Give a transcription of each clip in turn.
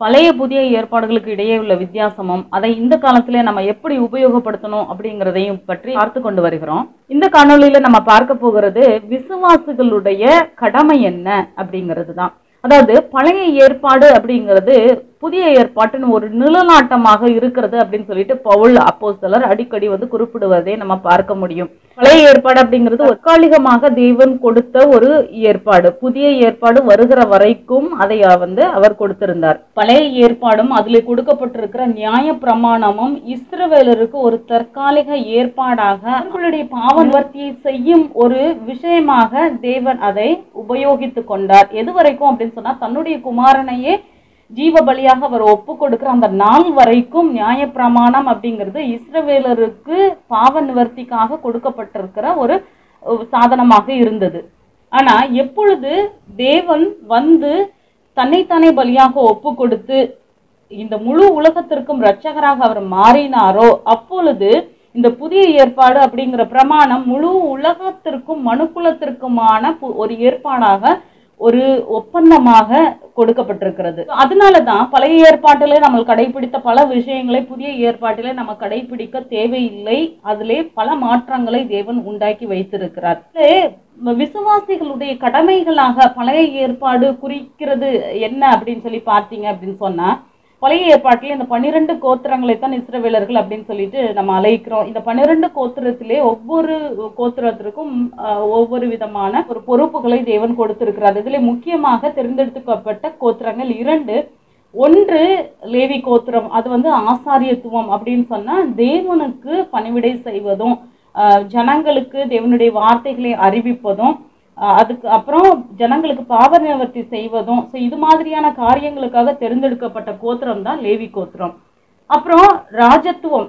பழைய புதிய ஏற்பாடுகளுக்கு இடையே உள்ள வித்தியாசமும் அதை இந்த காலத்திலே நம்ம எப்படி உபயோகப்படுத்தணும் அப்படிங்கிறதையும் பற்றி பார்த்து கொண்டு வருகிறோம் இந்த காணொளியில நம்ம பார்க்க போகிறது விசுவாசிகளுடைய கடமை என்ன அப்படிங்கிறது தான் அதாவது பழைய ஏற்பாடு அப்படிங்கிறது புதிய ஏற்பாட்டின் ஒரு நிழலாட்டமாக இருக்கிறது அப்படின்னு சொல்லிட்டு பவுல் அப்போஸ்தலர் அடிக்கடி வந்து குறிப்பிடுவதை நம்ம பார்க்க முடியும் பழைய ஏற்பாடு அப்படிங்கிறது தற்காலிகமாக தேவன் கொடுத்த ஒரு ஏற்பாடு புதிய ஏற்பாடு வருகிற வரைக்கும் அதை வந்து அவர் கொடுத்திருந்தார் பழைய ஏற்பாடும் அதில் கொடுக்கப்பட்டிருக்கிற நியாய பிரமாணமும் இஸ்ரவேலருக்கு ஒரு தற்காலிக ஏற்பாடாக அவர்களுடைய பாவ நிவர்த்தியை செய்யும் ஒரு விஷயமாக தேவன் அதை உபயோகித்து கொண்டார் எது வரைக்கும் அப்படின்னு சொன்னா தன்னுடைய குமாரனையே ஜீவ பலியாக அவர் ஒப்பு கொடுக்கிற அந்த நாள் வரைக்கும் நியாயப்பிரமாணம் அப்படிங்கிறது இஸ்ரவேலருக்கு பாவ நிவர்த்திக்காக கொடுக்கப்பட்டிருக்கிற ஒரு ஒரு சாதனமாக இருந்தது ஆனா எப்பொழுது தேவன் வந்து தன்னைத்தானே பலியாக ஒப்பு கொடுத்து இந்த முழு உலகத்திற்கும் இரட்சகராக அவர் மாறினாரோ அப்பொழுது இந்த புதிய ஏற்பாடு அப்படிங்கிற பிரமாணம் முழு உலகத்திற்கும் மனுக்குலத்திற்குமான பு- ஒரு ஏற்பாடாக ஒரு ஒப்பந்தமாக கொடுக்கப்பட்டிருக்கிறது அதனால தான் பழைய ஏற்பாட்டிலே நம்ம கடைபிடித்த பல விஷயங்களை புதிய ஏற்பாட்டிலே நம்ம கடைபிடிக்க தேவையில்லை அதிலே பல மாற்றங்களை தேவன் உண்டாக்கி வைத்திருக்கிறார் இதிலே விசுவாசிகளுடைய கடமைகளாக பழைய ஏற்பாடு குறிக்கிறது என்ன அப்படின்னு சொல்லி பார்த்தீங்க அப்படின்னு சொன்னா பழைய ஏற்பாட்டில் இந்த பன்னிரெண்டு கோத்திரங்களை தான் இஸ்ரவேலர்கள் அப்படின்னு சொல்லிட்டு நம்ம அழைக்கிறோம் இந்த பன்னிரெண்டு கோத்திரத்திலே ஒவ்வொரு கோத்திரத்திற்கும் ஆஹ், ஒவ்வொரு விதமான ஒரு பொறுப்புகளை தேவன் கொடுத்திருக்கிறார் இதிலே முக்கியமாக தேர்ந்தெடுக்கப்பட்ட கோத்திரங்கள் இரண்டு ஒன்று லேவி கோத்திரம் அது வந்து ஆசாரியத்துவம் அப்படின்னு சொன்னா தேவனுக்கு பணிவிடை செய்வதும் ஆஹ், ஜனங்களுக்கு தேவனுடைய வார்த்தைகளை அறிவிப்பதும் ஆஹ் அதுக்கு அப்புறம் ஜனங்களுக்கு பாவ நிவர்த்தி செய்வதும் ஸோ இது மாதிரியான காரியங்களுக்காக தேர்ந்தெடுக்கப்பட்ட கோத்திரம் தான் லேவி கோத்திரம் அப்புறம் ராஜத்துவம்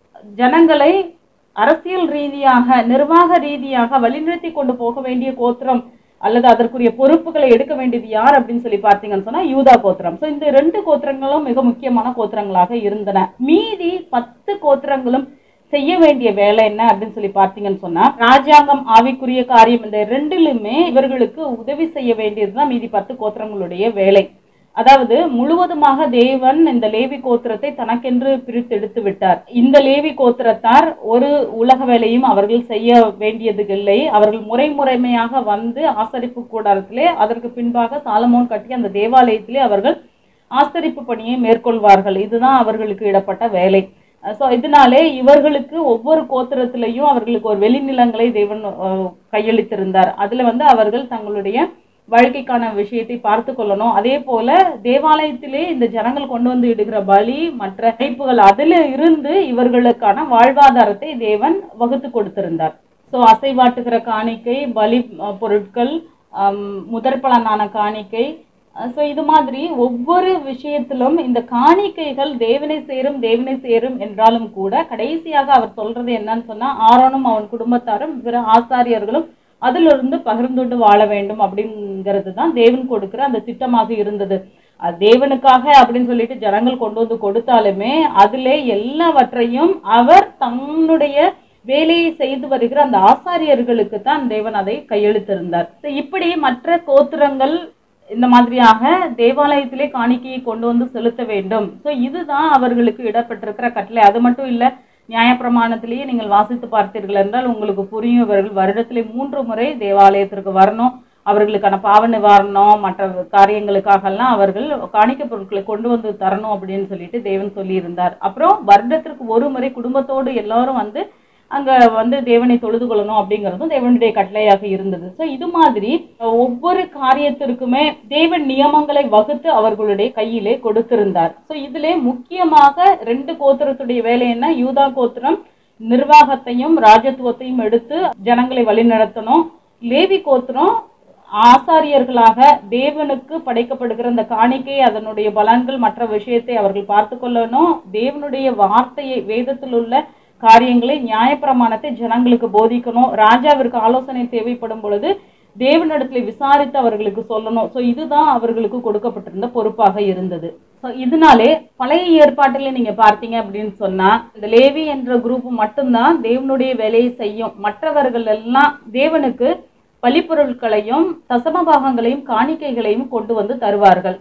ஜனங்களை அரசியல் ரீதியாக நிர்வாக ரீதியாக வழிநிறுத்தி கொண்டு போக வேண்டிய கோத்திரம் அல்லது அதற்குரிய பொறுப்புகளை எடுக்க வேண்டியது யார் அப்படின்னு சொல்லி பார்த்தீங்கன்னு சொன்னா யூதா கோத்திரம் ஸோ இந்த ரெண்டு கோத்திரங்களும் மிக முக்கியமான கோத்திரங்களாக இருந்தன மீதி பத்து கோத்திரங்களும் செய்ய வேண்டிய வேலை என்ன அப்படின்னு சொல்லி பார்த்தீங்கன்னு சொன்னா ராஜாங்கம் ஆவிக்குரிய காரியம் இந்த ரெண்டிலுமே இவர்களுக்கு உதவி செய்ய வேண்டியதுதான் மீதி பத்து கோத்திரங்களுடைய வேலை அதாவது முழுவதுமாக தேவன் இந்த லேவி கோத்திரத்தை தனக்கென்று பிரித்தெடுத்து விட்டார் இந்த லேவி கோத்திரத்தார் ஒரு உலக வேலையும் அவர்கள் செய்ய வேண்டியது இல்லை அவர்கள் முறை முறைமையாக வந்து ஆசரிப்பு கூடாரத்திலே அதற்கு பின்பாக சாலமோன் கட்டிய அந்த தேவாலயத்திலே அவர்கள் ஆசரிப்பு பணியை மேற்கொள்வார்கள் இதுதான் அவர்களுக்கு இடப்பட்ட வேலை ஸோ இதனாலே இவர்களுக்கு ஒவ்வொரு கோத்திரத்திலையும் அவர்களுக்கு ஒரு வெளிநிலங்களை தேவன் அஹ், கையளித்திருந்தார் அதுல வந்து அவர்கள் தங்களுடைய வாழ்க்கைக்கான விஷயத்தை பார்த்து கொள்ளணும் அதே போல தேவாலயத்திலே இந்த ஜனங்கள் கொண்டு வந்து இடுகிற பலி மற்ற அழைப்புகள் அதுல இருந்து இவர்களுக்கான வாழ்வாதாரத்தை தேவன் வகுத்து கொடுத்திருந்தார் ஸோ அசைவாட்டுகிற காணிக்கை பலி அஹ், பொருட்கள் அம், முதற்பலனான காணிக்கை ஸோ இது மாதிரி ஒவ்வொரு விஷயத்திலும் இந்த காணிக்கைகள் தேவனை சேரும் தேவனை சேரும் என்றாலும் கூட கடைசியாக அவர் சொல்றது என்னன்னு சொன்னா ஆரோனும் அவன் குடும்பத்தாரும் பிற ஆசாரியர்களும் அதிலிருந்து பகிர்ந்துண்டு வாழ வேண்டும் அப்படிங்கிறது தான் தேவன் கொடுக்கிற அந்த திட்டமாக இருந்தது அது தேவனுக்காக அப்படின்னு சொல்லிட்டு ஜனங்கள் கொண்டு வந்து கொடுத்தாலுமே அதிலே எல்லாவற்றையும் அவர் தன்னுடைய வேலையை செய்து வருகிற அந்த ஆசாரியர்களுக்கு தான் தேவன் அதை கையெழுத்திருந்தார் So, இப்படி மற்ற கோத்திரங்கள் இந்த மாதிரியாக தேவாலயத்திலே காணிக்கையை கொண்டு வந்து செலுத்த வேண்டும் ஸோ இதுதான் அவர்களுக்கு இடப்பட்டிருக்கிற கட்டளை அது மட்டும் இல்லை நியாயப்பிரமாணத்திலேயே நீங்கள் வாசித்து பார்த்தீர்கள் என்றால் உங்களுக்கு புரியும் இவர்கள் வருடத்திலே மூன்று முறை தேவாலயத்திற்கு வரணும் அவர்களுக்கான பாவ நிவாரணம் மற்ற காரியங்களுக்காகலாம் அவர்கள் காணிக்கை பொருட்களை கொண்டு வந்து தரணும் அப்படின்னு சொல்லிட்டு தேவன் சொல்லியிருந்தார் அப்புறம் வருடத்திற்கு ஒரு முறை குடும்பத்தோடு எல்லாரும் வந்து அங்க வந்து தேவனை தொழுது கொள்ளணும் அப்படிங்கிறதும் தேவனுடைய கட்டளையாக இருந்தது ஸோ இது மாதிரி அஹ், ஒவ்வொரு காரியத்திற்குமே தேவன் நியமங்களை வகுத்து அவர்களுடைய கையிலே கொடுத்திருந்தார் ஸோ இதிலே முக்கியமாக ரெண்டு கோத்திரத்துடைய வேலை என்ன யூதா கோத்திரம் நிர்வாகத்தையும் ராஜத்துவத்தையும் எடுத்து ஜனங்களை வழிநடத்தணும் லேவி கோத்திரம் ஆசாரியர்களாக தேவனுக்கு படைக்கப்படுகிற அந்த காணிக்கை அதனுடைய பலன்கள் மற்ற விஷயத்தை அவர்கள் பார்த்து கொள்ளணும் தேவனுடைய வார்த்தையை வேதத்தில் உள்ள காரியங்களை நியாயப்பிரமாணத்தை ஜனங்களுக்கு போதிக்கணும் ராஜாவிற்கு ஆலோசனை தேவைப்படும் பொழுது தேவனிடத்துல விசாரித்து அவர்களுக்கு சொல்லணும் ஸோ இதுதான் அவர்களுக்கு கொடுக்கப்பட்டிருந்த பொறுப்பாக இருந்தது ஸோ இதனாலே பழைய ஏற்பாட்டில் நீங்க பார்த்தீங்க அப்படின்னு சொன்னா இந்த லேவி என்ற குரூப் மட்டும்தான் தேவனுடைய வேலையை செய்யும் மற்றவர்கள் எல்லாம் தேவனுக்கு பலிப்பொருட்களையும் தசம பாகங்களையும் காணிக்கைகளையும் கொண்டு வந்து தருவார்கள்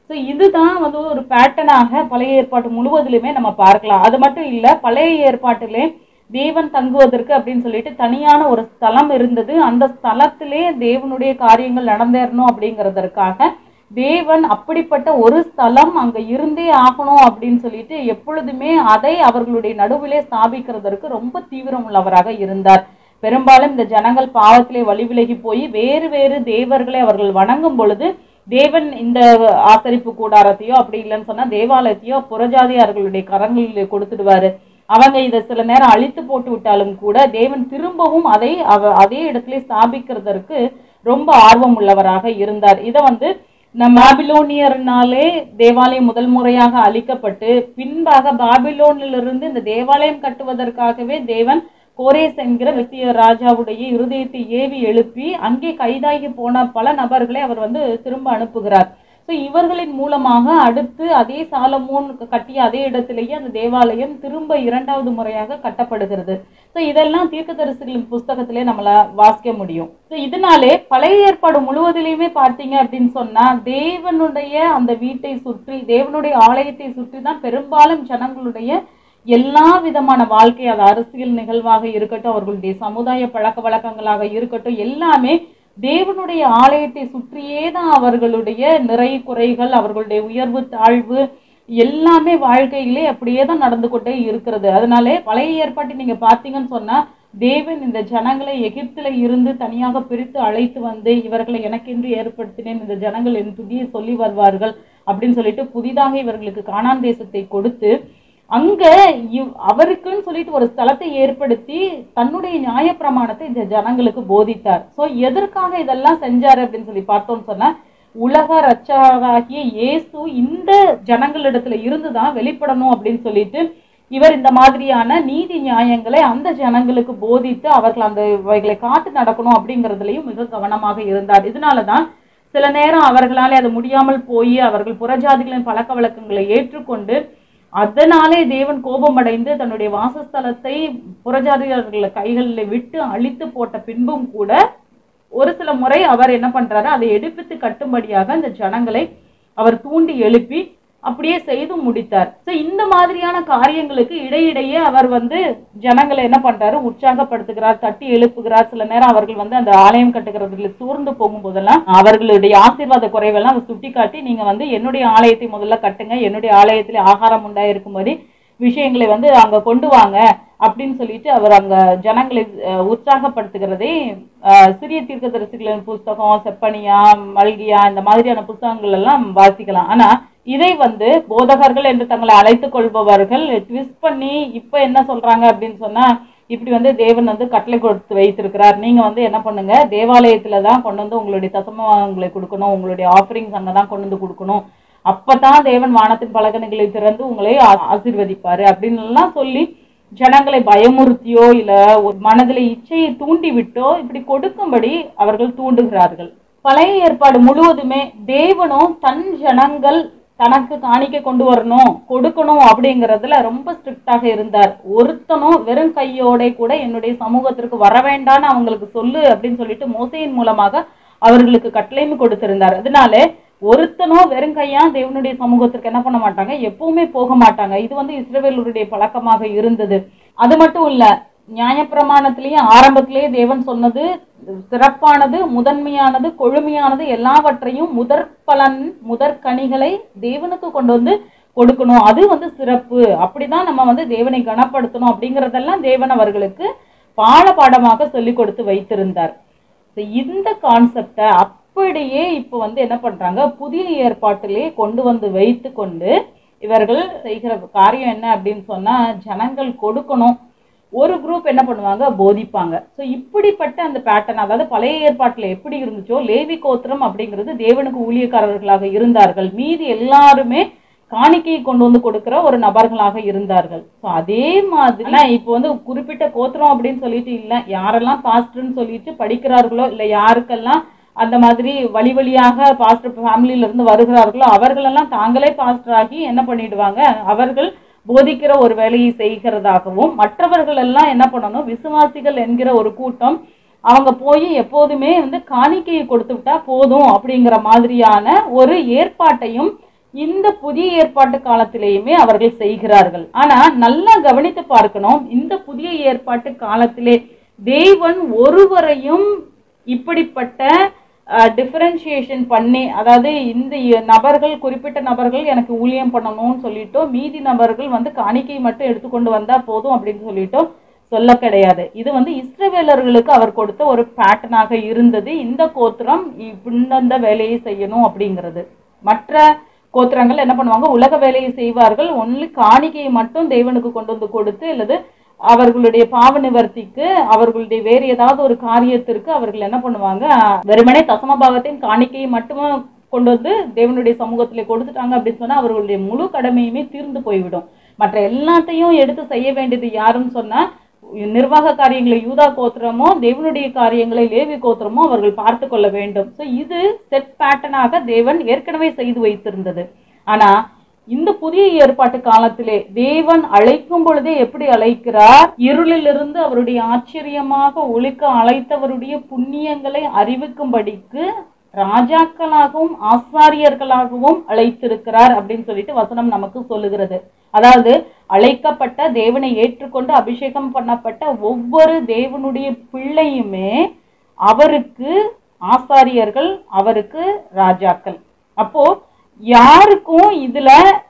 ஸோ இதுதான் வந்து ஒரு பேட்டர்னாக பழைய ஏற்பாட்டு முழுவதிலுமே நம்ம பார்க்கலாம் அது மட்டும் இல்லை பழைய ஏற்பாட்டிலே தேவன் தங்குவதற்கு அப்படின்னு சொல்லிட்டு தனியான ஒரு ஸ்தலம் இருந்தது அந்த ஸ்தலத்திலே தேவனுடைய காரியங்கள் நடந்தேறணும் அப்படிங்கிறதற்காக தேவன் அப்படிப்பட்ட ஒரு ஸ்தலம் அங்க இருந்தே ஆகணும் அப்படின்னு சொல்லிட்டு எப்பொழுதுமே அதை அவர்களுடைய நடுவிலே ஸ்தாபிக்கிறதற்கு ரொம்ப தீவிரம் உள்ளவராக இருந்தார் பெரும்பாலும் இந்த ஜனங்கள் பாவத்திலே வழி விலகி போய் வேறு வேறு தேவர்களை அவர்கள் வணங்கும் பொழுது தேவன் இந்த ஆசரிப்பு கூடாரத்தையோ அப்படி இல்லைன்னு சொன்னா தேவாலயத்தையோ புறஜாதியார்களுடைய கரங்களில் கொடுத்துடுவாரு அவங்க இதை சில நேரம் அழித்து போட்டு விட்டாலும் கூட தேவன் திரும்பவும் அதை அவ அதே இடத்துல ஸ்தாபிக்கிறதற்கு ரொம்ப ஆர்வம் உள்ளவராக இருந்தார் இதை வந்து நம்ம பாபிலோனியர்னாலே தேவாலயம் முதல் முறையாக அழிக்கப்பட்டு பின்பாக பாபிலோனிலிருந்து இந்த தேவாலயம் கட்டுவதற்காகவே தேவன் கோரேஸ் என்கிற வெசிய ராஜாவுடைய இருதயத்தை ஏவி எழுப்பி அங்கே கைதாகி போன பல நபர்களை அவர் வந்து திரும்ப அனுப்புகிறார் ஸோ இவர்களின் மூலமாக அடுத்து அதே சாலமோன் கட்டிய அதே இடத்திலேயே அந்த தேவாலயம் திரும்ப இரண்டாவது முறையாக கட்டப்படுகிறது ஸோ இதெல்லாம் தீர்க்கதரிசிகளின் புஸ்தகத்திலே நம்மள வாசிக்க முடியும் ஸோ இதனாலே பழைய ஏற்பாடு முழுவதிலையுமே பார்த்தீங்க அப்படின்னு சொன்னா தேவனுடைய அந்த வீட்டை சுற்றி தேவனுடைய ஆலயத்தை சுற்றி தான் பெரும்பாலும் ஜனங்களுடைய எல்லா விதமான வாழ்க்கை அது அரசியல் நிகழ்வாக இருக்கட்டும் அவர்களுடைய சமுதாய பழக்க வழக்கங்களாக இருக்கட்டும் எல்லாமே தேவனுடைய ஆலயத்தை சுற்றியே தான் அவர்களுடைய நிறை குறைகள் அவர்களுடைய உயர்வு தாழ்வு எல்லாமே வாழ்க்கையிலே அப்படியே தான் நடந்து கொண்டே இருக்கிறது அதனாலே பழைய ஏற்பாட்டை நீங்க பார்த்தீங்கன்னு சொன்னா தேவன் இந்த ஜனங்களை எகிப்துல இருந்து தனியாக பிரித்து அழைத்து வந்து இவர்களை எனக்கென்று ஏற்படுத்தினேன் இந்த ஜனங்கள் என் துதியை சொல்லி வருவார்கள் அப்படின்னு சொல்லிட்டு புதிதாக இவர்களுக்கு கானான் தேசத்தை கொடுத்து அங்க இவ் அவருக்குன்னு சொல்லிட்டு ஒரு ஸ்தலத்தை ஏற்படுத்தி தன்னுடைய நியாயப்பிரமாணத்தை இந்த ஜனங்களுக்கு போதித்தார் சோ எதற்காக இதெல்லாம் செஞ்சாரு அப்படின்னு சொல்லி பார்த்தோம்னு சொன்னா உலக ரட்சகராகிய இயேசு இந்த ஜனங்களிடத்துல இருந்துதான் வெளிப்படணும் அப்படின்னு சொல்லிட்டு இவர் இந்த மாதிரியான நீதி நியாயங்களை அந்த ஜனங்களுக்கு போதித்து அவர்கள் அந்த இவைகளை காத்து நடக்கணும் அப்படிங்கிறதுலயும் மிக கவனமாக இருந்தார் இதனாலதான் சில நேரம் அவர்களாலே அது முடியாமல் போய் அவர்கள் புறஜாதிகளின் பழக்க வழக்கங்களை ஏற்றுக்கொண்டு அதனாலே தேவன் கோபமடைந்து தன்னுடைய வாசஸ்தலத்தை புறஜாதிகள் கைகளில் விட்டு அழித்து போட்ட பின்பும் கூட ஒரு சில முறை அவர் என்ன பண்றாரு அதை எடுப்பித்து கட்டும்படியாக அந்த ஜனங்களை அவர் தூண்டி எழுப்பி அப்படியே செய்து முடித்தார் சோ இந்த மாதிரியான காரியங்களுக்கு இடையிடையே அவர் வந்து ஜனங்களை என்ன பண்றாரு உற்சாகப்படுத்துகிறார் தட்டி எழுப்புகிறார் சில நேரம் அவர்கள் வந்து அந்த ஆலயம் கட்டுகிறதுல சூர்ந்து போகும்போதெல்லாம் அவர்களுடைய ஆசீர்வாத குறைவெல்லாம் அவர் சுட்டி காட்டி நீங்க வந்து என்னுடைய ஆலயத்தை முதல்ல கட்டுங்க என்னுடைய ஆலயத்துல ஆகாரம் உண்டாயிருக்கும்படி விஷயங்களை வந்து அங்க கொண்டு வாங்க அப்படின்னு சொல்லிட்டு அவர் அங்க ஜனங்களை அஹ், உற்சாகப்படுத்துகிறதை அஹ், சிறிய தீர்க்கதரிசிகளின் புஸ்தகம் செப்பனியா மல்கியா இந்த மாதிரியான புஸ்தகங்கள் எல்லாம் வாசிக்கலாம் ஆனா இதை வந்து போதகர்கள் என்று தங்களை அழைத்துக் கொள்பவர்கள் ட்விஸ்ட் பண்ணி இப்ப என்ன சொல்றாங்க அப்படின்னு சொன்னா இப்படி வந்து தேவன் வந்து கட்டளை கொடுத்து வைத்திருக்கிறார் நீங்க வந்து என்ன பண்ணுங்க தேவாலயத்துல தான் கொண்டு வந்து உங்களுடைய தசமங்களை கொடுக்கணும் உங்களுடைய ஆஃபரிங்ஸ் அங்க தான் கொண்டு வந்து கொடுக்கணும் அப்பதான் தேவன் வானத்தின் பலகணிகளை திறந்து உங்களை ஆ- ஆசீர்வதிப்பாரு அப்படின்னு எல்லாம் சொல்லி ஜனங்களை பயமுறுத்தியோ இல்ல ஒரு மனதில இச்சையை தூண்டி விட்டோ இப்படி கொடுக்கும்படி அவர்கள் தூண்டுகிறார்கள் பழைய ஏற்பாடு முழுவதுமே தேவனும் தன் ஜனங்கள் தனக்கு காணிக்கை கொண்டு வரணும் கொடுக்கணும் அப்படிங்கறதுல ரொம்ப ஸ்ட்ரிக்டாக இருந்தார் ஒருத்தனும் வெறும் கையோட கூட என்னுடைய சமூகத்திற்கு வர வேண்டாம்னு அவங்களுக்கு சொல்லு அப்படின்னு சொல்லிட்டு மோசையின் மூலமாக அவர்களுக்கு கட்டளையும் கொடுத்திருந்தார் அதனால ஒருத்தனோ வெறும் கையா தேவனுடைய சமூகத்திற்கு என்ன பண்ண மாட்டாங்க எப்பவுமே போக மாட்டாங்க இது வந்து இஸ்ரவேலருடைய பழக்கமாக இருந்தது அது மட்டும் இல்ல நியாயப்பிரமாணத்திலேயே ஆரம்பத்திலேயே தேவன் சொன்னது சிறப்பானது முதன்மையானது கொழுமையானது எல்லாவற்றையும் முதற் பலன் முதற் கனிகளை தேவனுக்கு கொண்டு வந்து கொடுக்கணும் அது வந்து சிறப்பு அப்படிதான் நம்ம வந்து தேவனை கனப்படுத்தணும் அப்படிங்கறதெல்லாம் தேவன் அவர்களுக்கு பாட பாடமாக சொல்லி கொடுத்து வைத்திருந்தார் So, இந்த கான்செப்டை அப்படியே இப்போ வந்து என்ன பண்றாங்க புதிய ஏற்பாட்டிலே கொண்டு வந்து வைத்து கொண்டு இவர்கள் செய்கிற காரியம் என்ன அப்படின்னு சொன்னா ஜனங்கள் கொடுக்கணும் ஒரு குரூப் என்ன பண்ணுவாங்க போதிப்பாங்க ஸோ இப்படிப்பட்ட அந்த பேட்டர்ன் அதாவது பழைய ஏற்பாட்டில் எப்படி இருந்துச்சோ லேவி கோத்திரம் அப்படிங்கிறது தேவனுக்கு ஊழியக்காரர்களாக இருந்தார்கள் மீதி எல்லாருமே காணிக்கையை கொண்டு வந்து கொடுக்கிற ஒரு நபர்களாக இருந்தார்கள் ஸோ அதே மாதிரி ஆனா இப்போ வந்து குறிப்பிட்ட கோத்திரம் அப்படின்னு சொல்லிட்டு இல்லை யாரெல்லாம் பாஸ்டர்னு சொல்லிட்டு படிக்கிறார்களோ இல்லை யாருக்கெல்லாம் அந்த மாதிரி வழி வழியாக பாஸ்டர் ஃபேமிலியில இருந்து வருகிறார்களோ அவர்களெல்லாம் தாங்களே பாஸ்டர் ஆகி என்ன பண்ணிடுவாங்க அவர்கள் போதிக்கிற ஒரு வேலையை செய்கிறதாகவும் மற்றவர்கள் எல்லாம் என்ன பண்ணணும் விசுவாசிகள் என்கிற ஒரு கூட்டம் அவங்க போய் எப்போதுமே வந்து காணிக்கையை கொடுத்து விட்டா போதும் அப்படிங்கிற மாதிரியான ஒரு ஏற்பாட்டையும் இந்த புதிய ஏற்பாட்டு காலத்திலேயுமே அவர்கள் செய்கிறார்கள் ஆனா நல்லா கவனித்து பார்க்கணும் இந்த புதிய ஏற்பாட்டு காலத்திலே தேவன் ஒருவரையும் இப்படிப்பட்ட டிஃபரன்ஷியேஷன் பண்ணி அதாவது இந்த நபர்கள் குறிப்பிட்ட நபர்கள் எனக்கு ஊழியம் பண்ணணும்னு சொல்லிட்டோ மீதி நபர்கள் வந்து காணிக்கை மட்டும் எடுத்துக்கொண்டு வந்தா போதும் அப்படின்னு சொல்லிட்டோ சொல்ல கிடையாது இது வந்து இஸ்ரவேலர்களுக்கு அவர் கொடுத்த ஒரு பேட்டர்னாக இருந்தது இந்த கோத்திரம் இந்தந்த வேலையை செய்யணும் அப்படிங்கிறது மற்ற கோத்திரங்கள் என்ன பண்ணுவாங்க உலக வேலையை செய்வார்கள் ஒன்லி காணிக்கையை மட்டும் தேவனுக்கு கொண்டு வந்து கொடுத்து அல்லது அவர்களுடைய பாவ நிவர்த்திக்கு அவர்களுடைய வேறு ஏதாவது ஒரு காரியத்திற்கு அவர்கள் என்ன பண்ணுவாங்க வெறுமனே தசமபாகத்தின் காணிக்கையை மட்டுமே கொண்டு வந்து தேவனுடைய சமூகத்திலே கொடுத்துட்டாங்க அப்படின்னு சொன்னா அவர்களுடைய முழு கடமையுமே தீர்ந்து போய்விடும் மற்ற எல்லாத்தையும் எடுத்து செய்ய வேண்டியது யாருன்னு சொன்னா நிர்வாக காரியங்களை யூதா கோத்திரமோ தேவனுடைய காரியங்களை லேவி கோத்திரமோ அவர்கள் பார்த்து கொள்ள வேண்டும் ஸோ இது செட் பேட்டர்னாக தேவன் ஏற்கனவே செய்து வைத்திருந்தது ஆனா இந்த புதிய ஏற்பாட்டு காலத்திலே தேவன் அழைக்கும் பொழுதே எப்படி அழைக்கிறார் இருளிலிருந்து அவருடைய ஆச்சரியமாக ஒழிக்க அழைத்தவருடைய புண்ணியங்களை அறிவிக்கும்படிக்கு ராஜாக்களாகவும் ஆசாரியர்களாகவும் அழைத்திருக்கிறார் அப்படின்னு சொல்லிட்டு வசனம் நமக்கு சொல்லுகிறது அதாவது அழைக்கப்பட்ட தேவனை ஏற்றுக்கொண்டு அபிஷேகம் பண்ணப்பட்ட ஒவ்வொரு தேவனுடைய பிள்ளையுமே அவருக்கு ஆசாரியர்கள் அவருக்கு ராஜாக்கள் அப்போ யாருக்கும் இதுல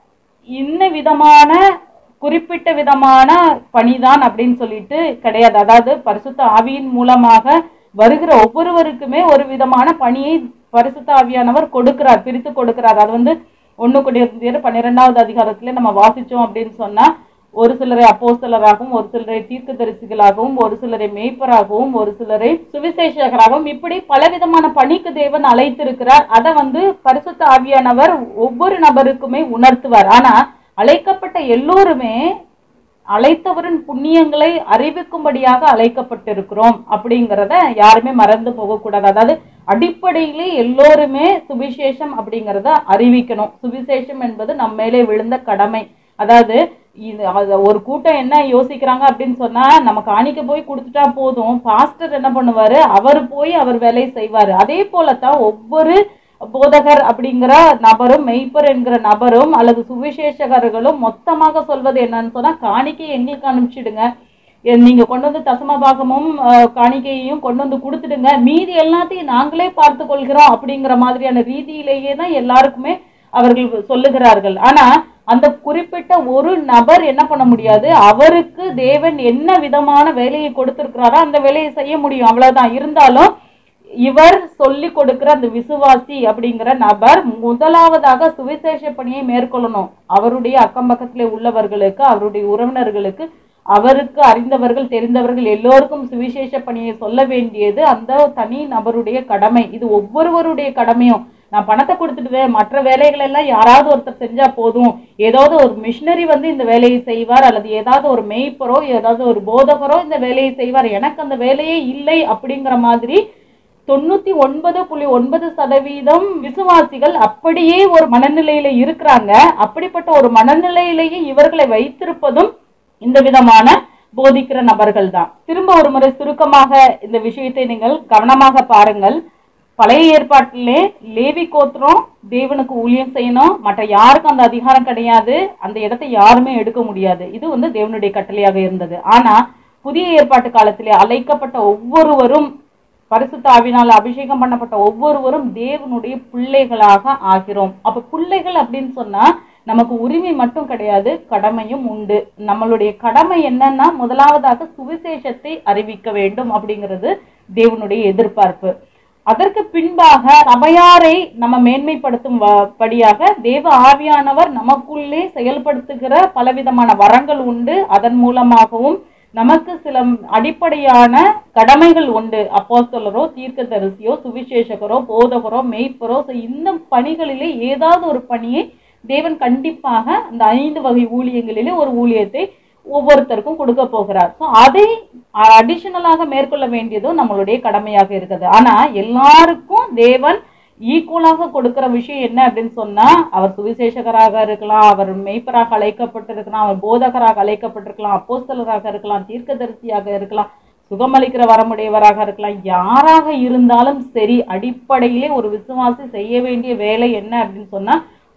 இன்ன விதமான குறிப்பிட்ட விதமான பணிதான் அப்படின்னு சொல்லிட்டு கிடையாது அதாவது பரிசுத்த ஆவியின் மூலமாக வருகிற ஒவ்வொருவருக்குமே ஒரு விதமான பணியை பரிசுத்த ஆவியானவர் கொடுக்கிறார் பிரித்து கொடுக்கிறார் அது வந்து ஒண்ணு கொடிய பன்னிரெண்டாவது அதிகாரத்துல நம்ம வாசிச்சோம் அப்படின்னு சொன்னா ஒரு சிலரை அப்போஸ்தலராகவும் ஒரு சிலரை தீர்க்கதரிசிகளாகவும் ஒரு சிலரை மேய்ப்பராகவும் ஒரு சிலரை சுவிசேஷகராகவும் இப்படி பலவிதமான பணிக்கு தேவன் அழைத்திருக்கிறார் அதை வந்து பரிசுத்த ஆவியானவர் ஒவ்வொரு நபருக்குமே உணர்த்துவார் ஆனா அழைக்கப்பட்ட எல்லோருமே அழைத்தவரின் புண்ணியங்களை அறிவிக்கும்படியாக அழைக்கப்பட்டிருக்கிறோம் அப்படிங்கிறத யாருமே மறந்து போகக்கூடாது அதாவது அடிப்படையிலே எல்லோருமே சுவிசேஷம் அப்படிங்கிறத அறிவிக்கணும் சுவிசேஷம் என்பது நம்ம மேலே விழுந்த கடமை அதாவது இது அது ஒரு கூட்டம் என்ன யோசிக்கிறாங்க அப்படின்னு சொன்னா நம்ம காணிக்க போய் கொடுத்துட்டா போதும் பாஸ்டர் என்ன பண்ணுவாரு அவர் போய் அவர் வேலையை செய்வாரு அதே போலத்தான் ஒவ்வொரு போதகர் அப்படிங்கிற நபரும் மெய்ப்பர் என்கிற நபரும் அல்லது சுவிசேஷகர்களும் மொத்தமாக சொல்வது என்னன்னு சொன்னா காணிக்கை எங்களுக்கு அனுப்பிச்சிடுங்க எ- நீங்க கொண்டு வந்து தசமபாகமும் அஹ், காணிக்கையையும் கொண்டு வந்து கொடுத்துடுங்க மீதி எல்லாத்தையும் நாங்களே பார்த்து கொள்கிறோம் அப்படிங்கிற மாதிரியான ரீதியிலேயே தான் எல்லாருக்குமே அவர்கள் சொல்லுகிறார்கள் ஆனா அந்த குறிப்பிட்ட ஒரு நபர் என்ன பண்ண முடியாது அவருக்கு தேவன் என்ன விதமான வேலையை கொடுத்திருக்கிறாரோ அந்த வேலையை செய்ய முடியும் அவ்வளவுதான் இருந்தாலும் இவர் சொல்லி கொடுக்கிற அந்த விசுவாசி அப்படிங்கிற நபர் முதலாவதாக சுவிசேஷ பணியை மேற்கொள்ளணும் அவருடைய அக்கம் பக்கத்திலே உள்ளவர்களுக்கு அவருடைய உறவினர்களுக்கு அவருக்கு அறிந்தவர்கள் தெரிந்தவர்கள் எல்லோருக்கும் சுவிசேஷ பணியை சொல்ல வேண்டியது அந்த தனி நபருடைய கடமை இது ஒவ்வொருவருடைய கடமையும் நான் பணத்தை கொடுத்துடுவேன் மற்ற வேலைகள் எல்லாம் யாராவது ஒருத்தர் செஞ்சா போதும் ஏதாவது ஒரு மிஷினரி வந்து இந்த வேலையை செய்வார் அல்லது ஏதாவது ஒரு மேய்ப்பரோ ஏதாவது ஒரு போதகரோ இந்த வேலையை செய்வார் எனக்கு அந்த வேலையே இல்லை அப்படிங்கிற மாதிரி தொண்ணூத்தி ஒன்பது புள்ளி ஒன்பது சதவீதம் விசுவாசிகள் அப்படியே ஒரு மனநிலையில இருக்கிறாங்க அப்படிப்பட்ட ஒரு மனநிலையிலேயே இவர்களை வைத்திருப்பதும் இந்த விதமான போதிக்கிற நபர்கள் தான் திரும்ப ஒரு முறை சுருக்கமாக இந்த விஷயத்தை நீங்கள் கவனமாக பாருங்கள் பழைய ஏற்பாட்டிலே லேவி கோத்திரம் தேவனுக்கு ஊழியம் செய்யணும் மற்ற யாருக்கும் அந்த அதிகாரம் கிடையாது அந்த இடத்தை யாருமே எடுக்க முடியாது இது வந்து தேவனுடைய கட்டளையாக இருந்தது ஆனா புதிய ஏற்பாட்டு காலத்திலே அழைக்கப்பட்ட ஒவ்வொருவரும் பரிசுத்த ஆவினால் அபிஷேகம் பண்ணப்பட்ட ஒவ்வொருவரும் தேவனுடைய பிள்ளைகளாக ஆகிறோம் அப்ப பிள்ளைகள் அப்படின்னு சொன்னா நமக்கு உரிமை மட்டும் கிடையாது கடமையும் உண்டு நம்மளுடைய கடமை என்னன்னா முதலாவதாக சுவிசேஷத்தை அறிவிக்க வேண்டும் அப்படிங்கிறது தேவனுடைய எதிர்பார்ப்பு அதற்கு பின்பாக சபையாரை நம்ம மேன்மைப்படுத்தும் வ- படியாக தேவ ஆவியானவர் நமக்குள்ளே செயல்படுத்துகிற பலவிதமான வரங்கள் உண்டு அதன் மூலமாகவும் நமக்கு சில அடிப்படையான கடமைகள் உண்டு அப்போஸ்தலரோ தீர்க்கதரிசியோ சுவிசேஷகரோ போதகரோ மெய்ப்பரோ so இந்த பணிகளிலே ஏதாவது ஒரு பணியை தேவன் கண்டிப்பாக அந்த ஐந்து வகை ஊழியங்களிலே ஒரு ஊழியத்தை ஒவ்வொருத்தருக்கும் கொடுக்க போகிறார் ஸோ அதை அடிஷனலாக மேற்கொள்ள வேண்டியதும் நம்மளுடைய கடமையாக இருக்குது ஆனா எல்லாருக்கும் தேவன் ஈக்குவலாக கொடுக்கிற விஷயம் என்ன அப்படின்னு சொன்னா அவர் சுவிசேஷகராக இருக்கலாம் அவர் மெய்ப்பராக அழைக்கப்பட்டிருக்கலாம் அவர் போதகராக அழைக்கப்பட்டிருக்கலாம் அப்போஸ்தலராக இருக்கலாம் தீர்க்கதரிசியாக இருக்கலாம் சுகமளிக்கிற வரமுடையவராக இருக்கலாம் யாராக இருந்தாலும் சரி அடிப்படையிலே ஒரு விசுவாசி செய்ய வேண்டிய வேலை என்ன அப்படின்னு சொன்னா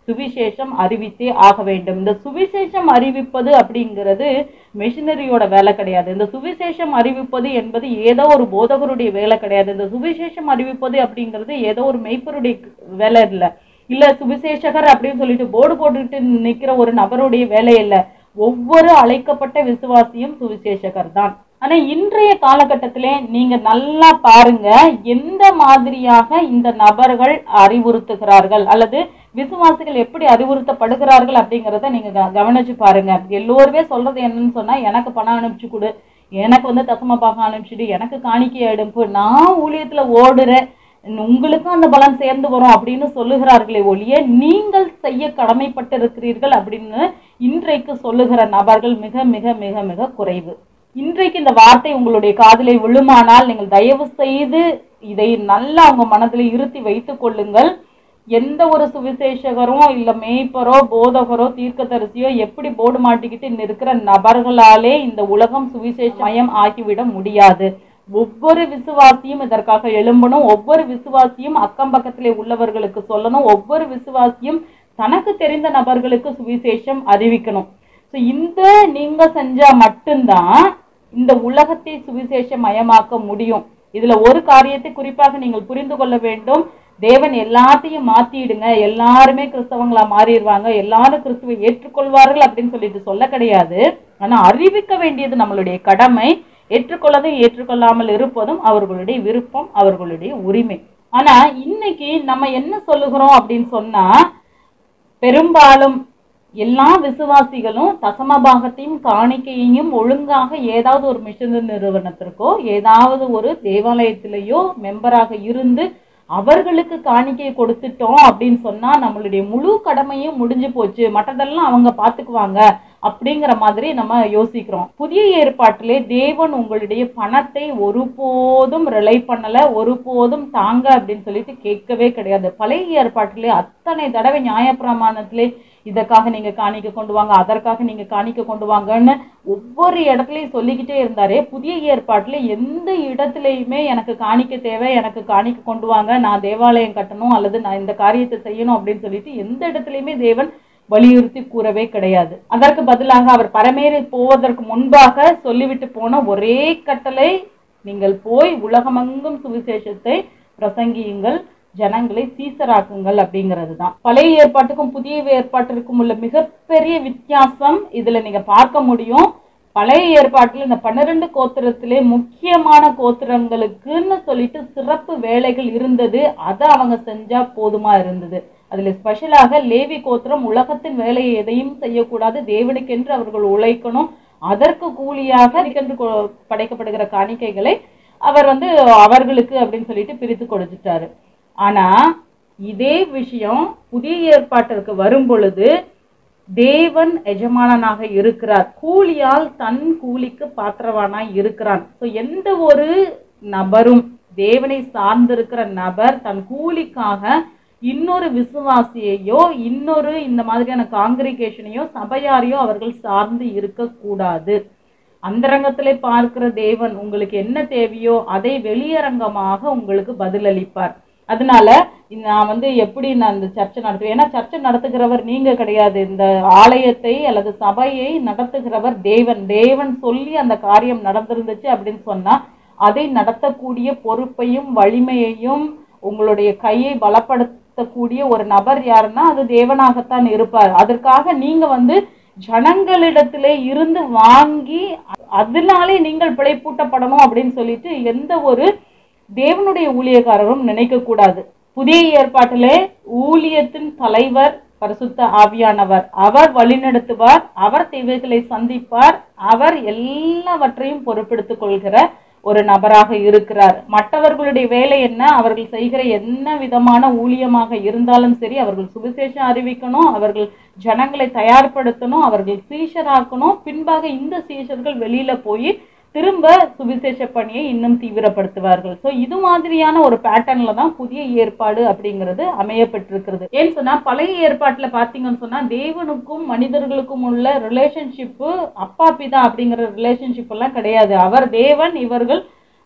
சுவிசேஷம் அறிவித்தே ஆக வேண்டும் இந்த சுவிசேஷம் அறிவிப்பது அப்படிங்கிறது மிஷினரியோட வேலை கிடையாது இந்த சுவிசேஷம் அறிவிப்பது என்பது ஏதோ ஒரு போதகருடைய வேலை கிடையாது இந்த சுவிசேஷம் அறிவிப்பது அப்படிங்கிறது ஏதோ ஒரு மெய்ப்பருடைய வேலை இல்லை இல்ல சுவிசேஷகர் அப்படின்னு சொல்லிட்டு போர்டு போட்டுக்கிட்டு நிக்கிற ஒரு நபருடைய வேலை இல்லை ஒவ்வொரு அழைக்கப்பட்ட விசுவாசியும் சுவிசேஷகர் தான் ஆனா இன்றைய காலகட்டத்திலே நீங்க நல்லா பாருங்க எந்த மாதிரியாக இந்த நபர்கள் அறிவுறுத்துகிறார்கள் அல்லது விசுவாசிகள் எப்படி அறிவுறுத்தப்படுகிறார்கள் அப்படிங்கறத நீங்க க- கவனிச்சு பாருங்க எல்லோருமே சொல்றது என்னன்னு சொன்னா எனக்கு பணம் அனுப்பிச்சு கொடு எனக்கு வந்து தசம பாகம் அனுப்பிச்சுடு எனக்கு காணிக்கை எடுப்பு நான் ஊழியத்துல ஓடுறேன் உங்களுக்கும் அந்த பலன் சேர்ந்து வரும் அப்படின்னு சொல்லுகிறார்களே ஒழிய நீங்கள் செய்ய கடமைப்பட்டிருக்கிறீர்கள் அப்படின்னு இன்றைக்கு சொல்லுகிற நபர்கள் மிக மிக மிக மிக குறைவு இன்றைக்கு இந்த வார்த்தை உங்களுடைய காதிலே விழுமானால் நீங்கள் தயவு செய்து இதை நல்லா உங்க மனதில் இருத்தி வைத்துக் கொள்ளுங்கள் எந்த ஒரு சுவிசேஷகரும் இல்ல மேய்ப்பரோ போதகரோ தீர்க்கதரிசியோ எப்படி போர்டு மாட்டிக்கிட்டு நிற்கிற நபர்களாலே இந்த உலகம் சுவிசேஷமயம் ஆக்கிவிட முடியாது ஒவ்வொரு விசுவாசியும் இதற்காக எழும்பணும் ஒவ்வொரு விசுவாசியும் அக்கம் பக்கத்திலே உள்ளவர்களுக்கு சொல்லணும் ஒவ்வொரு விசுவாசியும் தனக்கு தெரிந்த நபர்களுக்கு சுவிசேஷம் அறிவிக்கணும் ஸோ இந்த நீங்க செஞ்சா மட்டும்தான் இந்த உலகத்தை சுவிசேஷ மயமாக்க முடியும் இதுல ஒரு காரியத்தை குறிப்பாக நீங்கள் புரிந்து கொள்ள வேண்டும் தேவன் எல்லாத்தையும் மாத்திடுங்க எல்லாருமே கிறிஸ்தவங்களா மாறிடுவாங்க எல்லாரும் கிறிஸ்துவை ஏற்றுக்கொள்வார்கள் அப்படின்னு சொல்லிட்டு சொல்ல கிடையாது ஆனா அறிவிக்க வேண்டியது நம்மளுடைய கடமை ஏற்றுக்கொள்ளதும் ஏற்றுக்கொள்ளாமல் இருப்பதும் அவர்களுடைய விருப்பம் அவர்களுடைய உரிமை ஆனா இன்னைக்கு நம்ம என்ன சொல்லுகிறோம் அப்படின்னு சொன்னா பெரும்பாலும் எல்லா விசுவாசிகளும் தசமபாகத்தையும் காணிக்கையையும் ஒழுங்காக ஏதாவது ஒரு மிஷனரி நிறுவனத்திற்கோ ஏதாவது ஒரு தேவாலயத்திலேயோ மெம்பராக இருந்து அவர்களுக்கு காணிக்கை கொடுத்துட்டோம் அப்படின்னு சொன்னா நம்மளுடைய முழு கடமையும் முடிஞ்சு போச்சு மற்றதெல்லாம் அவங்க பாத்துக்குவாங்க அப்படிங்கிற மாதிரி நம்ம யோசிக்கிறோம் புதிய ஏற்பாட்டிலே தேவன் உங்களுடைய பணத்தை ஒருபோதும் ரிலை பண்ணல ஒருபோதும் தாங்க அப்படின்னு சொல்லிட்டு கேட்கவே கிடையாது பழைய ஏற்பாட்டிலே அத்தனை தடவை நியாயப்பிரமாணத்திலே இதற்காக நீங்க காணிக்க கொண்டு வாங்க அதற்காக நீங்க காணிக்க கொண்டு வாங்கன்னு ஒவ்வொரு இடத்துலயும் சொல்லிக்கிட்டே இருந்தாரே புதிய ஏற்பாட்டுல எந்த இடத்துலயுமே எனக்கு காணிக்க தேவை எனக்கு காணிக்க கொண்டு வாங்க நான் தேவாலயம் கட்டணும் அல்லது நான் இந்த காரியத்தை செய்யணும் அப்படின்னு சொல்லிட்டு எந்த இடத்துலயுமே தேவன் வலியுறுத்தி கூறவே கிடையாது அதற்கு பதிலாக அவர் பரமேறி போவதற்கு முன்பாக சொல்லிவிட்டு போன ஒரே கட்டளை நீங்கள் போய் உலகமெங்கும் சுவிசேஷத்தை பிரசங்கியுங்கள் ஜனங்களை சீசராக்குங்கள் அப்படிங்கிறது தான் பழைய ஏற்பாட்டுக்கும் புதிய ஏற்பாட்டிற்கும் உள்ள மிகப்பெரிய வித்தியாசம் இதுல நீங்க பார்க்க முடியும் பழைய ஏற்பாட்டில் இந்த பன்னிரண்டு கோத்திரத்திலே முக்கியமான கோத்திரங்களுக்குன்னு சொல்லிட்டு சிறப்பு வேலைகள் இருந்தது அதை அவங்க செஞ்சா போதுமா இருந்தது அதுல ஸ்பெஷலாக லேவி கோத்திரம் உலகத்தின் வேலையை எதையும் செய்யக்கூடாது தேவனுக்கென்று அவர்கள் உழைக்கணும் அதற்கு கூலியாக அதுக்கென்று கொ- படைக்கப்படுகிற காணிக்கைகளை அவர் வந்து அவர்களுக்கு அப்படின்னு சொல்லிட்டு பிரித்து கொடுத்துட்டாரு ஆனா இதே விஷயம் புதிய ஏற்பாட்டிற்கு வரும் பொழுது தேவன் எஜமானனாக இருக்கிறார் கூலியால் தன் கூலிக்கு பாத்திரவானாய் இருக்கிறான் ஸோ எந்த ஒரு நபரும் தேவனை சார்ந்திருக்கிற நபர் தன் கூலிக்காக இன்னொரு விசுவாசியையோ இன்னொரு இந்த மாதிரியான காங்கிரிகேஷனையோ சபையாரையோ அவர்கள் சார்ந்து இருக்கக்கூடாது அந்தரங்கத்திலே பார்க்கிற தேவன் உங்களுக்கு என்ன தேவையோ அதை வெளியரங்கமாக உங்களுக்கு பதிலளிப்பார் அதனால இந்த நான் வந்து எப்படி நான் இந்த சர்ச்சை நடத்துவேன் ஏன்னா சர்ச்சை நடத்துகிறவர் நீங்க கிடையாது இந்த ஆலயத்தை அல்லது சபையை நடத்துகிறவர் தேவன் தேவன் சொல்லி அந்த காரியம் நடந்திருந்துச்சு அப்படின்னு சொன்னா அதை நடத்தக்கூடிய பொறுப்பையும் வலிமையையும் உங்களுடைய கையை பலப்படுத்தக்கூடிய ஒரு நபர் யாருன்னா அது தேவனாகத்தான் இருப்பார் அதற்காக நீங்க வந்து ஜனங்களிடத்திலே இருந்து வாங்கி அதனாலே நீங்கள் பிழைப்பூட்டப்படணும் அப்படின்னு சொல்லிட்டு எந்த ஒரு தேவனுடைய ஊழியக்காரரும் நினைக்க கூடாது புதிய ஏற்பாட்டிலே ஊழியத்தின் தலைவர் பரிசுத்த ஆவியானவர் அவர் வழிநடத்துவார் அவர் தேவைகளை சந்திப்பார் அவர் எல்லாவற்றையும் பொறுப்பெடுத்துக் கொள்கிற ஒரு நபராக இருக்கிறார் மற்றவர்களுடைய வேலை என்ன அவர்கள் செய்கிற என்ன விதமான ஊழியமாக இருந்தாலும் சரி அவர்கள் சுவிசேஷம் அறிவிக்கணும் அவர்கள் ஜனங்களை தயார்படுத்தணும் அவர்கள் சீஷராக்கணும் பின்பாக இந்த சீஷர்கள் வெளியில போய் திரும்ப சுவிசேஷ பணியை இன்னும் தீவிரப்படுத்துவார்கள் சோ இது மாதிரியான ஒரு பேட்டர்ன்ல தான் புதிய ஏற்பாடு அப்படிங்கிறது அமையப்பட்டிருக்கிறது ஏன்னு சொன்னா பழைய ஏற்பாட்டுல பாத்தீங்கன்னு சொன்னா தேவனுக்கும் மனிதர்களுக்கும் உள்ள ரிலேஷன்ஷிப்பு அப்பா பிதா அப்படிங்கிற ரிலேஷன்ஷிப் எல்லாம் கிடையாது அவர் தேவன் இவர்கள்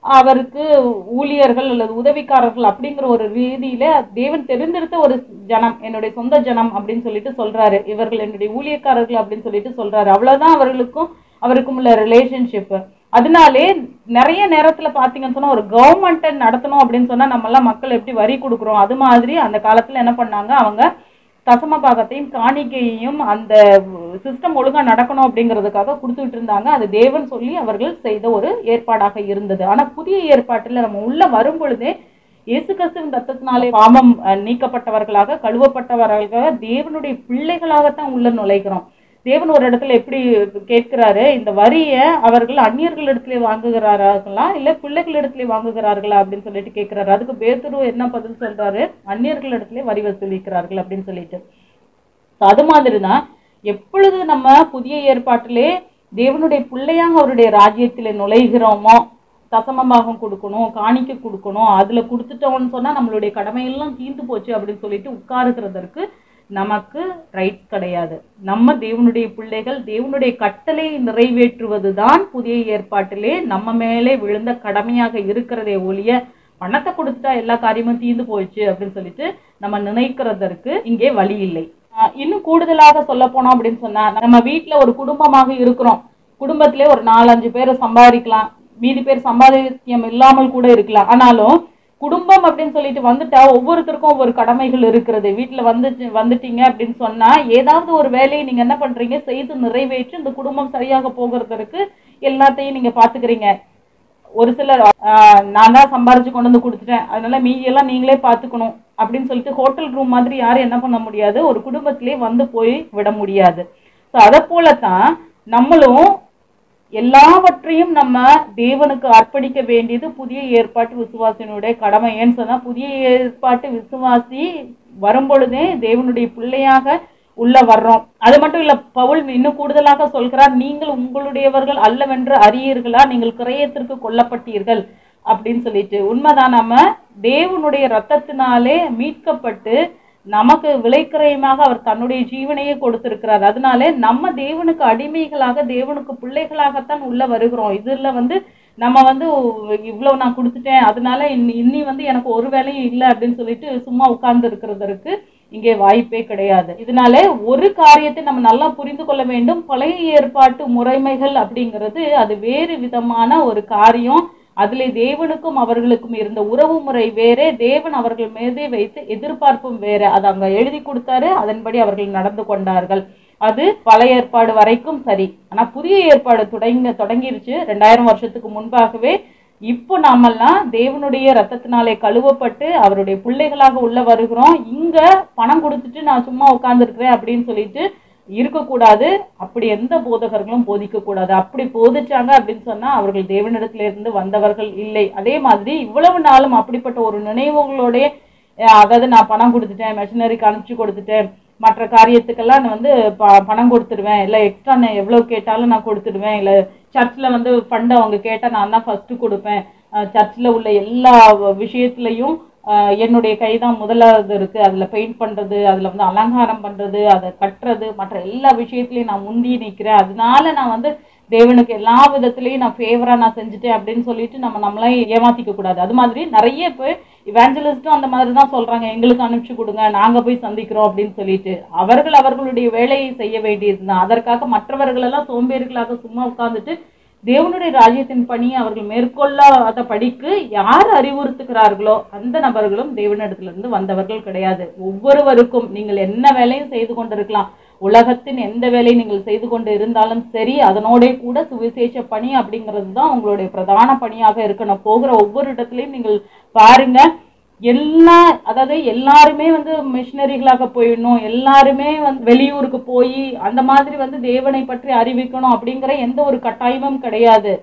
அவருக்கு ஊழியர்கள் அல்லது உதவிக்காரர்கள் அப்படிங்கிற ஒரு ரீதியில தேவன் தெரிந்தெடுத்த ஒரு ஜனம் என்னுடைய சொந்த ஜனம் அப்படின்னு சொல்லிட்டு சொல்றாரு இவர்கள் என்னுடைய ஊழியக்காரர்கள் அப்படின்னு சொல்லிட்டு சொல்றாரு அவ்வளவுதான் அவர்களுக்கும் அவருக்கும் உள்ள ரிலேஷன்ஷிப் அதனாலே நிறைய நேரத்துல பாத்தீங்கன்னு சொன்னா ஒரு கவர்மெண்ட்டை நடத்தணும் அப்படின்னு சொன்னா நம்ம எல்லாம் மக்கள் எப்படி வரி கொடுக்குறோம் அது மாதிரி அந்த காலத்துல என்ன பண்ணாங்க அவங்க தசம பாகத்தையும் காணிக்கையையும் அந்த சிஸ்டம் ஒழுங்கா நடக்கணும் அப்படிங்கிறதுக்காக கொடுத்துட்டு இருந்தாங்க அது தேவன் சொல்லி அவர்கள் செய்த ஒரு ஏற்பாடாக இருந்தது ஆனா புதிய ஏற்பாட்டுல நம்ம உள்ள வரும் பொழுதே இயேசு கிறிஸ்துவின் ரத்தத்தினாலே பாவம் அஹ், நீக்கப்பட்டவர்களாக கழுவப்பட்டவர்களாக தேவனுடைய பிள்ளைகளாகத்தான் உள்ள நுழைகிறோம் தேவன் ஒரு இடத்துல எப்படி கேட்கிறாரு இந்த வரியை அவர்கள் அந்நியர்களிடத்திலே வாங்குகிறார்களா இல்ல பிள்ளைகளிடத்திலே வாங்குகிறார்களா அப்படின்னு சொல்லிட்டு கேட்கிறாரு அதுக்கு பேதுரு என்ன பதில் சொல்றாரு அந்நியர்களிடத்திலே வரி வசூலிக்கிறார்கள் அப்படின்னு சொல்லிட்டு So, அது மாதிரி தான் எப்பொழுது நம்ம புதிய ஏற்பாட்டிலே தேவனுடைய பிள்ளையாக அவருடைய ராஜ்யத்தில் நுழைகிறோமோ தசமபாகம் கொடுக்கணும் காணிக்கை கொடுக்கணும் அதுல கொடுத்துட்டோம்னு சொன்னா நம்மளுடைய கடமையெல்லாம் தீர்ந்து போச்சு அப்படின்னு சொல்லிட்டு உட்காருகிறதற்கு நமக்கு ரைட்ஸ் கிடையாது நம்ம தேவனுடைய பிள்ளைகள் தேவனுடைய கட்டளை நிறைவேற்றுவதுதான் புதிய ஏற்பாட்டிலே நம்ம மேலே விழுந்த கடமையாக இருக்கிறதே ஒழிய பணத்தை கொடுத்துட்டா எல்லா காரியமும் தீர்ந்து போயிடுச்சு அப்படின்னு சொல்லிட்டு நம்ம நினைக்கிறதற்கு இங்கே வழி இல்லை ஆஹ் இன்னும் கூடுதலாக சொல்ல போனோம் அப்படின்னு சொன்னா நம்ம வீட்ல ஒரு குடும்பமாக இருக்கிறோம் குடும்பத்திலே ஒரு நாலஞ்சு பேரை சம்பாதிக்கலாம் மீதி பேர் சம்பாதியம் இல்லாமல் கூட இருக்கலாம் ஆனாலும் குடும்பம் அப்படின்னு சொல்லிட்டு வந்துட்டா ஒவ்வொருத்தருக்கும் ஒவ்வொரு கடமைகள் இருக்கிறது வீட்டுல வந்து வந்துட்டீங்க அப்படின்னு சொன்னா ஏதாவது ஒரு வேலையை நீங்க என்ன பண்றீங்க செய்து நிறைவேற்றி இந்த குடும்பம் சரியாக போகிறதற்கு எல்லாத்தையும் நீங்க பாத்துக்கிறீங்க ஒரு சிலர் ஆஹ், நான் தான் சம்பாரிச்சு கொண்டு வந்து கொடுத்துட்டேன் அதனால மீதி எல்லாம் நீங்களே பார்த்துக்கணும் அப்படின்னு சொல்லிட்டு ஹோட்டல் ரூம் மாதிரி யாரும் என்ன பண்ண முடியாது ஒரு குடும்பத்திலே வந்து போய் விட முடியாது ஸோ அதை போலத்தான் நம்மளும் எல்லாவற்றையும் நம்ம தேவனுக்கு அர்ப்பணிக்க வேண்டியது புதிய ஏற்பாட்டு விசுவாசினுடைய கடமை ஏன்னு சொன்னா புதிய ஏற்பாட்டு விசுவாசி வரும்பொழுதே தேவனுடைய பிள்ளையாக உள்ள வர்றோம் அது மட்டும் இல்ல பவுல் இன்னும் கூடுதலாக சொல்கிறார் நீங்கள் உங்களுடையவர்கள் அல்லவென்று அறியீர்களா நீங்கள் கிரயத்திற்கு கொல்லப்பட்டீர்கள் அப்படின்னு சொல்லிட்டு உண்மைதான் நம்ம தேவனுடைய ரத்தத்தினாலே மீட்கப்பட்டு நமக்கு விலைக்கிரயமாக அவர் தன்னுடைய ஜீவனையே கொடுத்திருக்கிறார் அதனாலே நம்ம தேவனுக்கு அடிமைகளாக தேவனுக்கு பிள்ளைகளாகத்தான் உள்ள வருகிறோம் இதுல வந்து நம்ம வந்து இவ்வளவு நான் கொடுத்துட்டேன் அதனால இன்னி இன்னி வந்து எனக்கு ஒரு வேலையும் இல்லை அப்படின்னு சொல்லிட்டு சும்மா உட்கார்ந்து இருக்கிறதற்கு இங்கே வாய்ப்பே கிடையாது இதனால ஒரு காரியத்தை நம்ம நல்லா புரிந்து கொள்ள வேண்டும் பழைய ஏற்பாட்டு முறைமைகள் அப்படிங்கிறது அது வேறு விதமான ஒரு காரியம் அதிலே தேவனுக்கும் அவர்களுக்கும் இருந்த உறவு முறை வேறே தேவன் அவர்கள் மீதே வைத்து எதிர்பார்ப்பும் வேற அது அங்க எழுதி கொடுத்தாரு அதன்படி அவர்கள் நடந்து கொண்டார்கள் அது பழைய ஏற்பாடு வரைக்கும் சரி ஆனா புதிய ஏற்பாடு தொடங்கி தொடங்கிருச்சு ரெண்டாயிரம் வருஷத்துக்கு முன்பாகவே இப்போ நாமெல்லாம் தேவனுடைய ரத்தத்தினாலே கழுவப்பட்டு அவருடைய பிள்ளைகளாக உள்ள வருகிறோம் இங்க பணம் கொடுத்துட்டு நான் சும்மா உட்கார்ந்துருக்கிறேன் அப்படின்னு சொல்லிட்டு இருக்கக்கூடாது அப்படி எந்த போதகர்களும் போதிக்க கூடாது அப்படி போதிச்சாங்க அப்படின்னு சொன்னா அவர்கள் தேவனிடத்துல இருந்து வந்தவர்கள் இல்லை அதே மாதிரி இவ்வளவு நாளும் அப்படிப்பட்ட ஒரு நினைவுகளோட அதாவது நான் பணம் கொடுத்துட்டேன் மெஷினரிக்கு அனுப்பிச்சு கொடுத்துட்டேன் மற்ற காரியத்துக்கெல்லாம் நான் வந்து ப- பணம் கொடுத்துடுவேன் இல்லை எக்ஸ்ட்ரா நான் எவ்வளோ கேட்டாலும் நான் கொடுத்துடுவேன் இல்லை சர்ச்சில் வந்து ஃபண்டு அவங்க கேட்டால் நான் தான் ஃபர்ஸ்ட் கொடுப்பேன் சர்ச்சில் உள்ள எல்லா விஷயத்துலையும் ஆஹ் என்னுடைய கை தான் முதலாவது இருக்கு அதுல பெயிண்ட் பண்றது அதுல வந்து அலங்காரம் பண்றது அதை கட்டுறது மற்ற எல்லா விஷயத்துலயும் நான் முந்தி நிக்கிறேன் அதனால நான் வந்து தேவனுக்கு எல்லா விதத்திலையும் நான் ஃபேவரா நான் செஞ்சுட்டேன் அப்படின்னு சொல்லிட்டு நம்ம நம்மளே ஏமாத்திக்க கூடாது அது மாதிரி நிறைய பேர் இவாஞ்சலிஸ்டும் அந்த மாதிரி தான் சொல்றாங்க எங்களுக்கு அனுப்பிச்சு கொடுங்க நாங்க போய் சந்திக்கிறோம் அப்படின்னு சொல்லிட்டு அவர்கள் அவர்களுடைய வேலையை செய்ய வேண்டியதுதான் அதற்காக மற்றவர்கள் எல்லாம் சோம்பேறிகளாக சும்மா உட்கார்ந்துட்டு தேவனுடைய ராஜ்யத்தின் பணியை அவர்கள் மேற்கொள்ளாத படிக்கு யார் அறிவுறுத்துகிறார்களோ அந்த நபர்களும் தேவனிடத்திலிருந்து வந்தவர்கள் கிடையாது ஒவ்வொருவருக்கும் நீங்கள் என்ன வேலையும் செய்து கொண்டிருக்கலாம் உலகத்தின் எந்த வேலையை நீங்கள் செய்து கொண்டு இருந்தாலும் சரி அதனோட கூட சுவிசேஷ பணி அப்படிங்கிறது தான் உங்களுடைய பிரதான பணியாக இருக்கணும் போகிற ஒவ்வொரு இடத்துலையும் நீங்கள் பாருங்க எல்லா அதாவது எல்லாருமே வந்து மிஷினரிகளாக போயிடணும் எல்லாருமே வந்து வெளியூருக்கு போய் அந்த மாதிரி வந்து தேவனை பற்றி அறிவிக்கணும் அப்படிங்கிற எந்த ஒரு கட்டாயமும் கிடையாது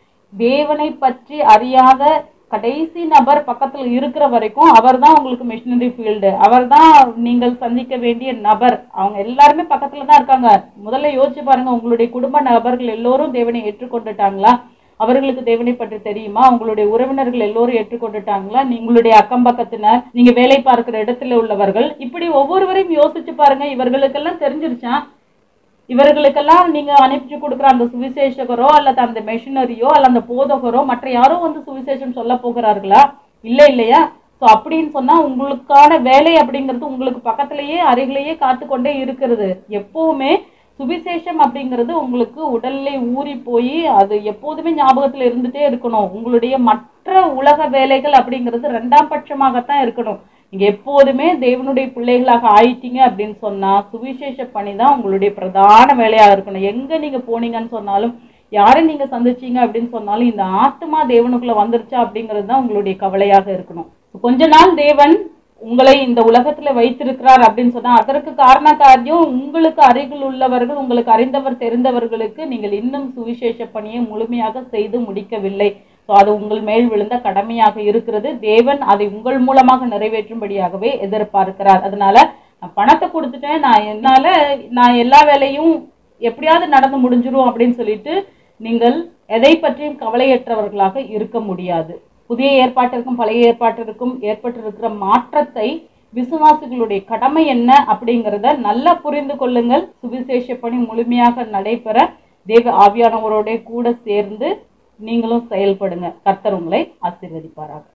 தேவனை பற்றி அறியாத கடைசி நபர் பக்கத்துல இருக்கிற வரைக்கும் அவர்தான் உங்களுக்கு மிஷினரி ஃபீல்டு அவர்தான் நீங்கள் சந்திக்க வேண்டிய நபர் அவங்க எல்லாருமே பக்கத்துல தான் இருக்காங்க முதல்ல யோசிச்சு பாருங்க உங்களுடைய குடும்ப நபர்கள் எல்லோரும் தேவனை ஏற்றுக்கொண்டுட்டாங்களா அவர்களுக்கு தேவனை பற்றி தெரியுமா உங்களுடைய உறவினர்கள் எல்லோரும் ஏற்றுக்கொண்டுட்டாங்களா உங்களுடைய அக்கம் பக்கத்தினர் நீங்க வேலை பார்க்கிற இடத்துல உள்ளவர்கள் இப்படி ஒவ்வொருவரையும் யோசிச்சு பாருங்க இவர்களுக்கெல்லாம் தெரிஞ்சிருச்சா இவர்களுக்கெல்லாம் நீங்க அனுப்பிச்சு கொடுக்குற அந்த சுவிசேஷகரோ அல்லது அந்த மெஷினரியோ அல்ல அந்த போதகரோ மற்ற யாரோ வந்து சுவிசேஷம் சொல்ல போகிறார்களா இல்ல இல்லையா ஸோ அப்படின்னு சொன்னா உங்களுக்கான வேலை அப்படிங்கிறது உங்களுக்கு பக்கத்திலேயே அருகிலேயே காத்து கொண்டே இருக்கிறது எப்பவுமே சுவிசேஷம் அப்படிங்கிறது உங்களுக்கு உடல்ல ஊறி போய் அது எப்போதுமே ஞாபகத்துல இருந்துட்டே இருக்கணும் உங்களுடைய மற்ற உலக வேலைகள் அப்படிங்கிறது ரெண்டாம் பட்சமாகத்தான் இருக்கணும் நீங்க எப்போதுமே தேவனுடைய பிள்ளைகளாக ஆயிட்டீங்க அப்படின்னு சொன்னா சுவிசேஷ பணி தான் உங்களுடைய பிரதான வேலையா இருக்கணும் எங்க நீங்க போனீங்கன்னு சொன்னாலும் யாரை நீங்க சந்திச்சீங்க அப்படின்னு சொன்னாலும் இந்த ஆத்மா தேவனுக்குள்ள வந்துருச்சா அப்படிங்கிறது தான் உங்களுடைய கவலையாக இருக்கணும் கொஞ்ச நாள் தேவன் உங்களை இந்த உலகத்துல வைத்திருக்கிறார் அப்படின்னு சொன்னா அதற்கு காரண காரியம் உங்களுக்கு அருகில் உள்ளவர்கள் உங்களுக்கு அறிந்தவர் தெரிந்தவர்களுக்கு நீங்கள் இன்னும் சுவிசேஷ பணியை முழுமையாக செய்து முடிக்கவில்லை ஸோ அது உங்கள் மேல் விழுந்த கடமையாக இருக்கிறது தேவன் அதை உங்கள் மூலமாக நிறைவேற்றும்படியாகவே எதிர்பார்க்கிறார் அதனால நான் பணத்தை கொடுத்துட்டேன் நான் என்னால நான் எல்லா வேலையும் எப்படியாவது நடந்து முடிஞ்சிரும் அப்படின்னு சொல்லிட்டு நீங்கள் எதை பற்றியும் கவலையற்றவர்களாக இருக்க முடியாது புதிய ஏற்பாட்டிற்கும் பழைய ஏற்பாட்டிற்கும் ஏற்பட்டிருக்கிற மாற்றத்தை விசுவாசிகளுடைய கடமை என்ன அப்படிங்கிறத நல்லா புரிந்து கொள்ளுங்கள் சுவிசேஷ பணி முழுமையாக நடைபெற தேவ ஆவியானவரோட கூட சேர்ந்து நீங்களும் செயல்படுங்க கர்த்தர் உங்களை ஆசீர்வதிப்பாராக